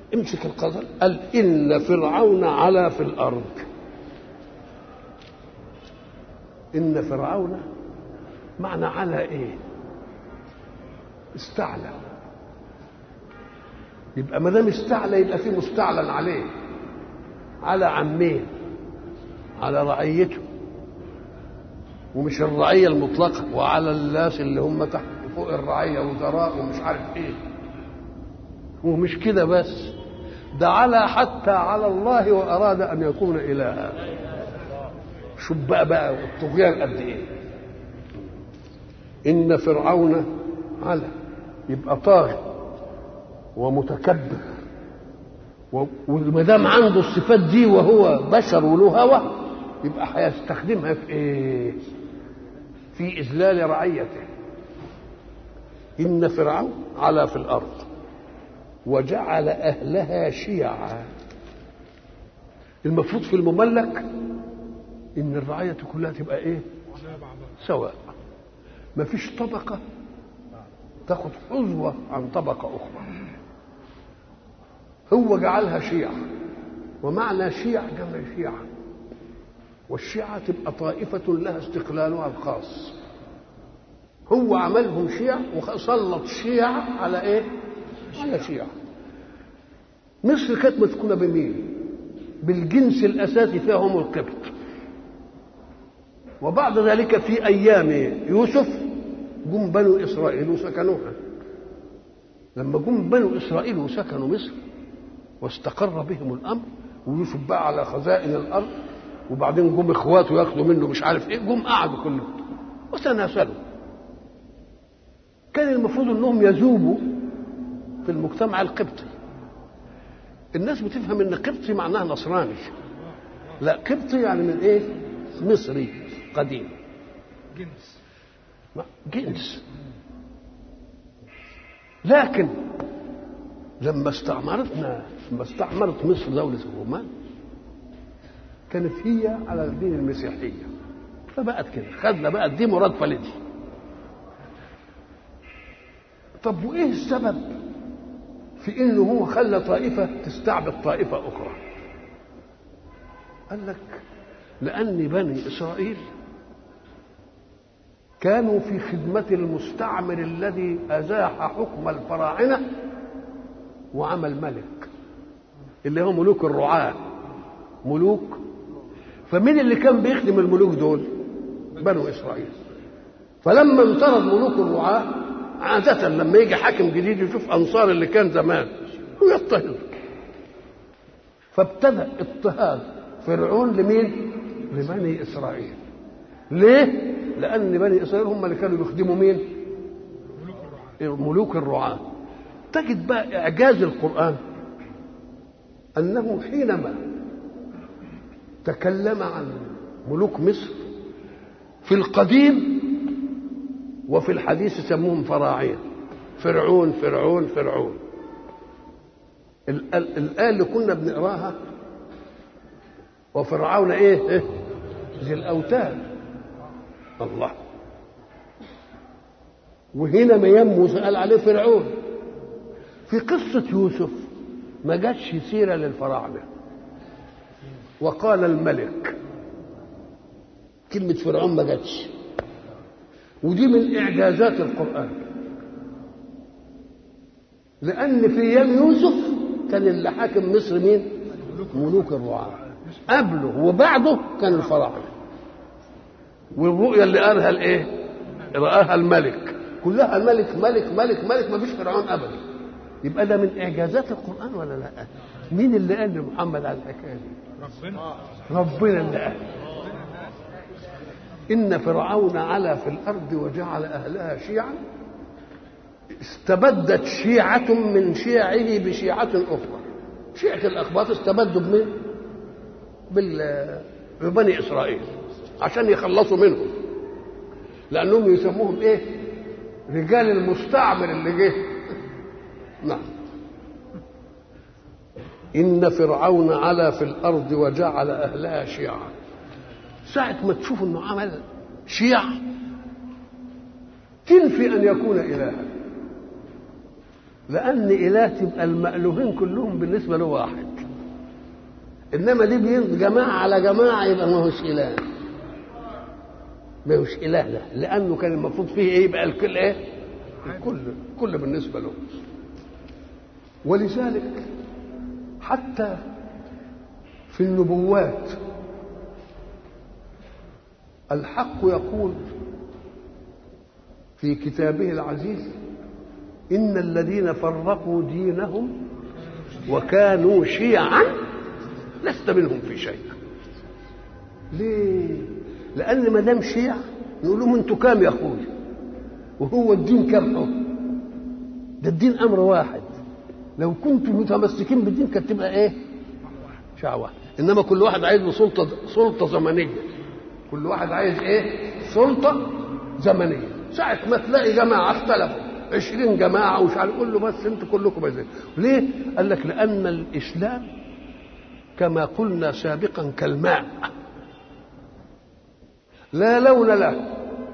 امسك القدر قال إن فرعون علا في الأرض إن فرعون معنى على إيه استعلى يبقى ما دام استعلى يبقى في مستعلن عليه على عمين على رعيته ومش الرعية المطلقة وعلى الناس اللي هم تحت فوق الرعية وزراء ومش عارف ايه ومش كده بس ده على حتى على الله وأراد أن يكون إلها شوف بقى بقى الطغيان قد ايه إن فرعون على يبقى طاغي ومتكبر وما دام عنده الصفات دي وهو بشر وله هوى يبقى هيستخدمها في ايه؟ في اذلال رعيته ان فرعون علا في الارض وجعل اهلها شيعا المفروض في المملك ان الرعيه كلها تبقى ايه؟ سواء ما فيش طبقه تاخد حظوه عن طبقه اخرى هو جعلها شيعة ومعنى شيع جمع شيعة والشيعة تبقى طائفة لها استقلالها الخاص هو عملهم شيع وسلط شيعة على ايه؟ على شيعة مصر كانت مسكونة بمين؟ بالجنس الأساسي فيها هم القبط وبعد ذلك في أيام يوسف جم بنو إسرائيل وسكنوها لما جم بنو إسرائيل وسكنوا مصر واستقر بهم الامر ويوسف بقى على خزائن الارض وبعدين جم اخواته ياخدوا منه مش عارف ايه جم قعدوا كلهم وتناسلوا كان المفروض انهم يذوبوا في المجتمع القبطي الناس بتفهم ان قبطي معناها نصراني لا قبطي يعني من ايه مصري قديم جنس جنس لكن لما استعمرتنا لما استعمرت مصر دولة الرومان كانت هي على الدين المسيحية فبقت كده خدنا بقى دي مرادفة لدي طب وإيه السبب في إنه هو خلى طائفة تستعبد طائفة أخرى قال لك لأن بني إسرائيل كانوا في خدمة المستعمر الذي أزاح حكم الفراعنة وعمل ملك اللي هو ملوك الرعاة ملوك فمين اللي كان بيخدم الملوك دول بنو إسرائيل فلما انطرد ملوك الرعاة عادة لما يجي حاكم جديد يشوف أنصار اللي كان زمان ويضطهد فابتدأ اضطهاد فرعون لمين؟ لبني إسرائيل ليه؟ لأن بني إسرائيل هم اللي كانوا بيخدموا مين؟ ملوك الرعاة تجد بقى إعجاز القرآن أنه حينما تكلم عن ملوك مصر في القديم وفي الحديث سموهم فراعين فرعون فرعون فرعون الآية اللي كنا بنقراها وفرعون إيه؟ إيه؟ ذي الأوتاد الله وهنا ميام موسى قال عليه فرعون في قصة يوسف ما جاتش سيرة للفراعنة وقال الملك كلمة فرعون ما جاتش ودي من إعجازات القرآن لأن في أيام يوسف كان اللي حاكم مصر مين؟ ملوك الرعاة قبله وبعده كان الفراعنة والرؤيا اللي قالها الايه؟ رآها الملك كلها الملك ملك ملك ملك ما فيش فرعون ابدا يبقى ده من اعجازات القران ولا لا؟ مين اللي قال لمحمد على الحكايه دي؟ ربنا ربنا اللي قال إن فرعون علا في الأرض وجعل أهلها شيعا استبدت شيعة من شيعه بشيعة أخرى شيعة الأخباط استبدوا بمين؟ بال ببني إسرائيل عشان يخلصوا منهم لأنهم يسموهم إيه؟ رجال المستعمر اللي جه نعم إن فرعون علا في الأرض وجعل أهلها شيعا ساعة ما تشوف انه عمل شيعة تنفي ان يكون الها لأن إله تبقى المألوهين كلهم بالنسبة له واحد إنما دي بين جماعة على جماعة يبقى ما هوش إله ما هوش إله له لأنه كان المفروض فيه إيه يبقى الكل إيه؟ الكل الكل بالنسبة له ولذلك حتى في النبوات الحق يقول في كتابه العزيز إن الذين فرقوا دينهم وكانوا شيعا لست منهم في شيء ليه لأن ما دام شيع نقول لهم أنتوا كام يا أخوي وهو الدين كم حكم ده الدين أمر واحد لو كنتم متمسكين بالدين كانت تبقى إيه شيعة واحد إنما كل واحد عايز له سلطة سلطة زمنية كل واحد عايز إيه سلطة زمنية ساعة ما تلاقي جماعة اختلفوا عشرين جماعة ومش عارف قول له بس انتوا كلكم عايزين ليه؟ قال لك لأن الإسلام كما قلنا سابقا كالماء لا لون له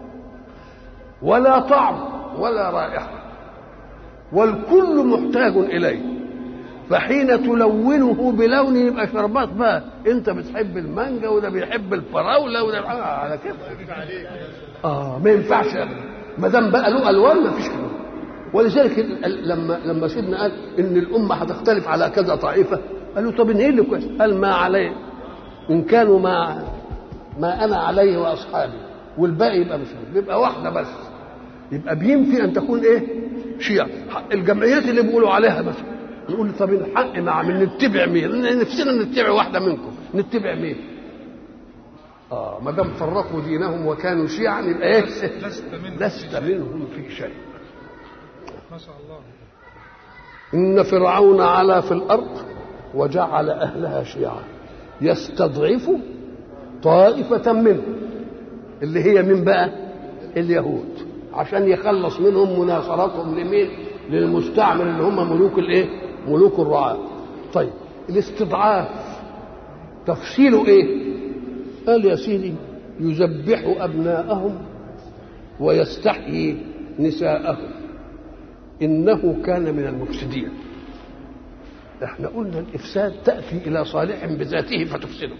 ولا طعم ولا رائحة والكل محتاج إليه فحين تلونه بلون يبقى شربات بقى انت بتحب المانجا وده بيحب الفراوله وده آه على كده اه ما ينفعش ما دام بقى له الوان ما فيش كده ولذلك لما لما سيدنا قال ان الامه هتختلف على كذا طائفه قالوا طب ايه اللي كويس؟ قال ما عليه ان كانوا ما ما انا عليه واصحابي والباقي يبقى مش بيبقى واحده بس يبقى بينفي ان تكون ايه؟ شيعه الجمعيات اللي بيقولوا عليها مثلا نقول طب الحق مع من نتبع مين؟ نفسنا نتبع واحده منكم نتبع مين؟ اه ما دام فرقوا دينهم وكانوا شيعا يبقى ايه؟ لست منهم لست منهم في شيء ما شاء الله إن فرعون علا في الأرض وجعل أهلها شيعا يستضعف طائفة منهم اللي هي من بقى اليهود عشان يخلص منهم مناصرتهم لمين للمستعمر اللي هم ملوك الايه ملوك الرعاة طيب الاستضعاف تفصيله ايه قال يا سيدي يذبح أبناءهم ويستحيي نساءهم إنه كان من المفسدين احنا قلنا الإفساد تأتي إلى صالح بذاته فتفسده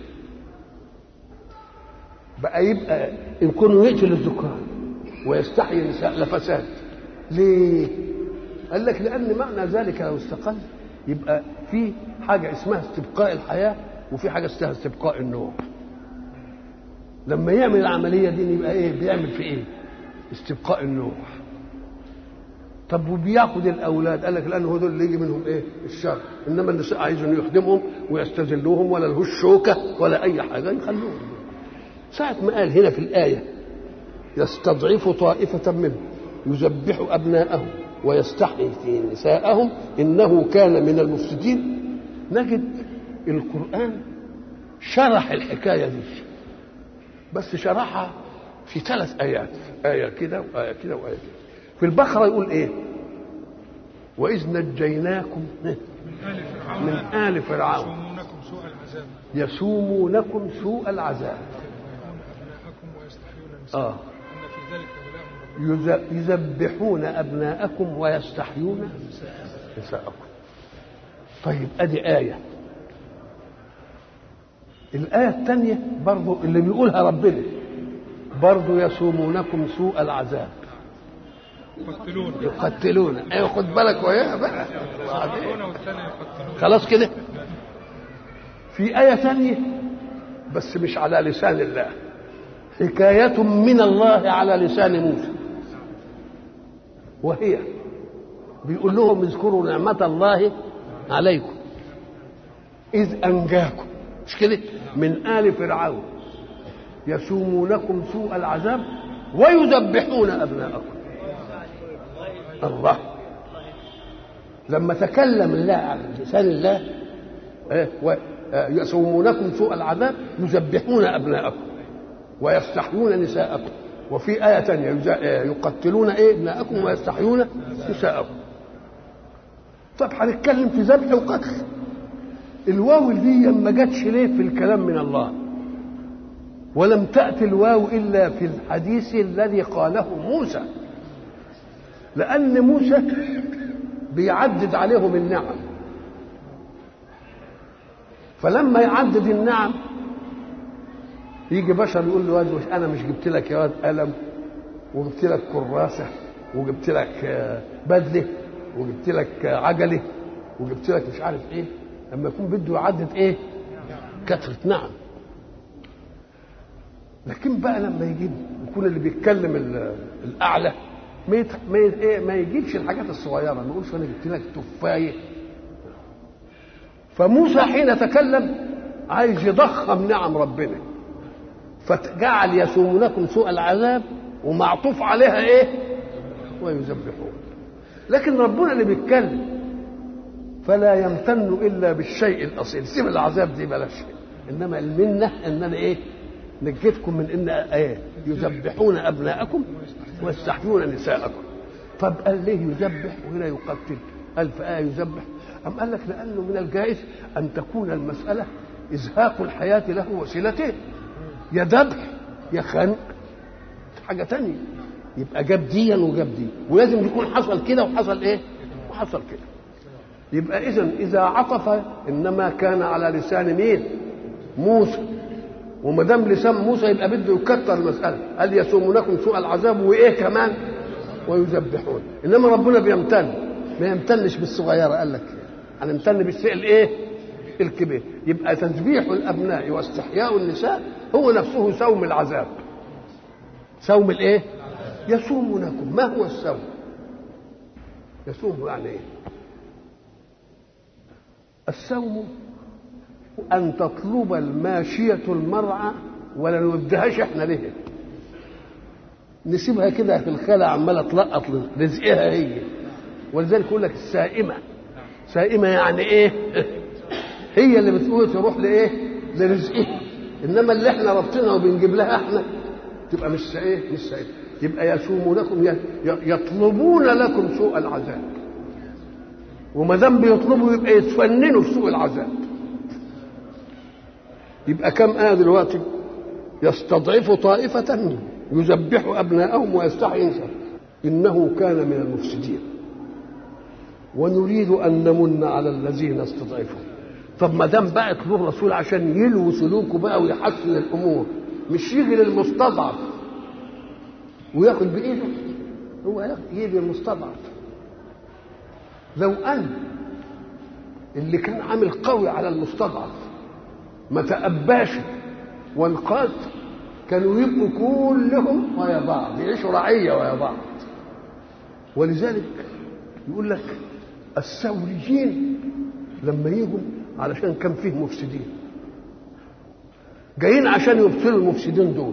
بقى يبقى إن كانوا يقتل الذكران ويستحيي النساء لفساد ليه؟ قال لك لأن معنى ذلك لو استقل يبقى في حاجة اسمها استبقاء الحياة وفي حاجة اسمها استبقاء النوع لما يعمل العملية دي يبقى ايه بيعمل في ايه استبقاء النوع طب وبياخد الاولاد قال لك لان هو دول اللي يجي منهم ايه الشر انما النساء عايزهم يخدمهم ويستذلوهم ولا لهوش شوكه ولا اي حاجه يخلوهم ساعة ما قال هنا في الآية يستضعف طائفة منهم يذبح أبناءهم ويستحيي نساءهم إنه كان من المفسدين نجد القرآن شرح الحكاية دي بس شرحها في ثلاث آيات آية كده وآية كده وآية كده في البقرة يقول إيه وإذ نجيناكم من آل فرعون من آل فرعون يصومونكم سوء العذاب يسومونكم سوء العذاب يذبحون أبناءكم ويستحيون نساءكم آه إن في ذلك بلاء من ربكم يذ- يذبحون أبناءكم ويستحيون نساءكم طيب أدي آية الآية الثانية برضو اللي بيقولها ربنا برضو يسومونكم سوء العذاب يقتلون يقتلون ايوه خد بالك وياها بقى بعدين. يقتلون والثاني يقتلون خلاص كده في آية ثانية بس مش على لسان الله حكاية من الله على لسان موسى وهي بيقول لهم اذكروا نعمة الله عليكم إذ أنجاكم مش كده من آل فرعون يسومونكم سوء العذاب ويذبحون أبناءكم الله لما تكلم الله على لسان الله إيه؟ و- آه، يسومونكم سوء العذاب يذبحون أبناءكم ويستحيون نساءكم وفي آية ثانية يز- آه، يقتلون إيه ابناءكم ويستحيون نساءكم طب هنتكلم في ذبح وقتل الواو دي ما جاتش ليه في الكلام من الله ولم تأتي الواو إلا في الحديث الذي قاله موسى لأن موسى بيعدد عليهم النعم فلما يعدد النعم يجي بشر يقول له واد انا مش جبت لك يا واد قلم وجبت لك كراسه وجبت لك آه، بدله وجبت لك آه، عجله وجبت لك مش عارف ايه لما يكون بده يعدد ايه كثره نعم لكن بقى لما يجيب يكون اللي بيتكلم ال- الاعلى ما يت... ما, ي... إيه؟ ما يجيبش الحاجات الصغيره ما يقولش انا جبت لك تفايه فموسى حين تكلم عايز يضخم نعم ربنا فجعل يسومونكم سوء العذاب ومعطوف عليها ايه ويذبحون لكن ربنا اللي بيتكلم فلا يمتن الا بالشيء الاصيل سيب العذاب دي بلاش انما المنه ان انا ايه نجيتكم من ان ايه يذبحون ابناءكم ويستحيون نساءكم طب قال ليه يذبح وهنا يقتل قال في آية يذبح أم قال لك لأنه من الجائز أن تكون المسألة إزهاق الحياة له وسيلتين يا ذبح يا خنق حاجة تانية يبقى جاب ديا وجاب دي ولازم يكون حصل كده وحصل ايه وحصل كده يبقى اذا اذا عطف انما كان على لسان مين موسى وما دام لسان موسى يبقى بده يكتر المساله قال يسومونكم سوء العذاب وايه كمان ويذبحون انما ربنا بيمتن ما يمتنش بالصغيره قال لك هنمتن بالشيء الايه الكبير يبقى تذبيح الابناء واستحياء النساء هو نفسه سوم العذاب سوم الايه يسومونكم ما هو السوم يسوم يعني ايه السوم ان تطلب الماشيه المرعى ولا نوديهاش احنا ليه نسيبها كده في الخلا عماله تلقط رزقها هي ولذلك يقول لك السائمه سائمه يعني ايه هي اللي بتقول تروح لايه لرزقها انما اللي احنا ربطنا وبنجيب لها احنا تبقى مش ايه مش سائمه يبقى يسومونكم ي- يطلبون لكم سوء العذاب وما دام بيطلبوا يبقى يتفننوا في سوء العذاب يبقى كم آية دلوقتي يستضعف طائفة يذبح أبناءهم ويستحيي نساءهم إنه كان من المفسدين ونريد أن نمن على الذين استضعفوا طب ما دام بعت له رسول عشان يلوي سلوكه بقى ويحسن الأمور مش يجي للمستضعف وياخد بإيده هو ياخد يجي للمستضعف لو أن اللي كان عامل قوي على المستضعف ما تأباش وانقاد كانوا يبقوا كلهم ويا بعض يعيشوا رعية ويا بعض ولذلك يقول لك الثوريين لما يجوا علشان كان فيه مفسدين جايين عشان يبطلوا المفسدين دول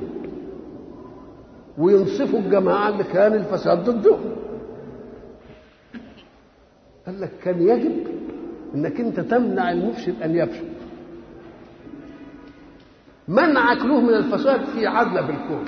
وينصفوا الجماعة اللي كان الفساد ضدهم قال لك كان يجب انك انت تمنع المفسد ان يفسد منعك له من الفساد في عدل بالكون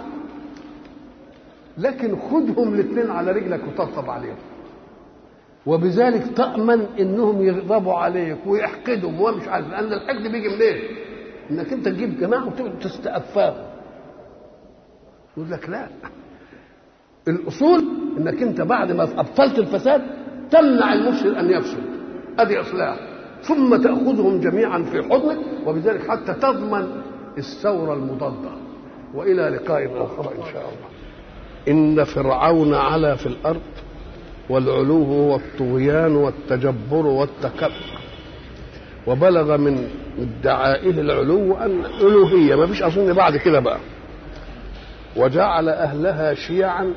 لكن خدهم الاثنين على رجلك وطبطب عليهم وبذلك تأمن انهم يغضبوا عليك ويحقدهم ومش عارف لان الحقد بيجي منين؟ انك انت تجيب جماعه وتقعد تستأفاهم يقول لك لا الاصول انك انت بعد ما ابطلت الفساد تمنع المفسد ان يفسد ادي اصلاح ثم تاخذهم جميعا في حضنك وبذلك حتى تضمن الثوره المضاده والى لقاء اخر ان شاء الله ان فرعون علا في الارض والعلو والطغيان والتجبر والتكبر وبلغ من ادعائه العلو ان الوهيه ما فيش اظن بعد كده بقى وجعل اهلها شيعا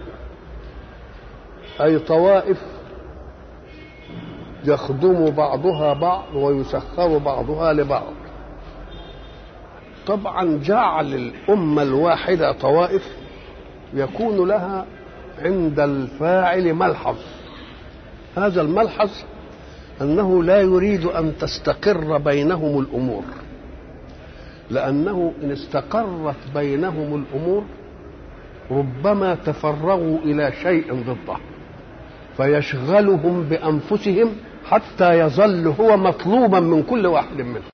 اي طوائف يخدم بعضها بعض ويسخر بعضها لبعض طبعا جعل الامه الواحده طوائف يكون لها عند الفاعل ملحظ هذا الملحظ انه لا يريد ان تستقر بينهم الامور لانه ان استقرت بينهم الامور ربما تفرغوا الى شيء ضده فيشغلهم بانفسهم حتى يظل هو مطلوبا من كل واحد منهم